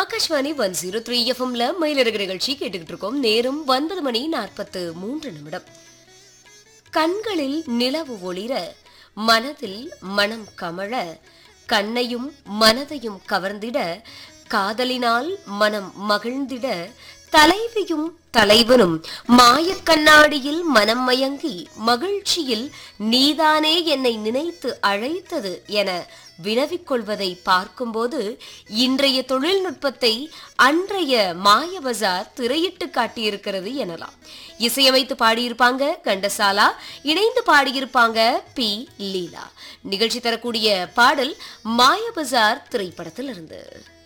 Akashvani one zero three எஃப்எம்ல மயிலிறகு நிகழ்ச்சி கேட்டுக்கிட்டு இருக்கோம் நேரம் ஒன்பது மணி நாற்பத்து மூன்று நிமிடம் கண்களில் நிலவு ஒளிர மனதில் மனம் கமழ கண்ணையும் மனதையும் கவர்ந்திட காதலினால் மனம் மகிழ்ந்திட தலைவியும் தலைவனும் மாயக் கண்ணாடியில் மனம் மயங்கி மகிழ்ச்சியில் நீதானே என்னை நினைத்து அழைத்தது என வினவிக் கொள்வதை பார்க்கும்போது இன்றைய தொழில்நுட்பத்தை அன்றைய மாய பஜார் திரையிட்டு காட்டியிருக்கிறது எனலாம் இசையமைத்து பாடியிருப்பாங்க கண்டசாலா இணைந்து பாடியிருப்பாங்க பி லீலா நிகழ்ச்சி தரக்கூடிய பாடல் மாய பஜார் திரைப்படத்திலிருந்து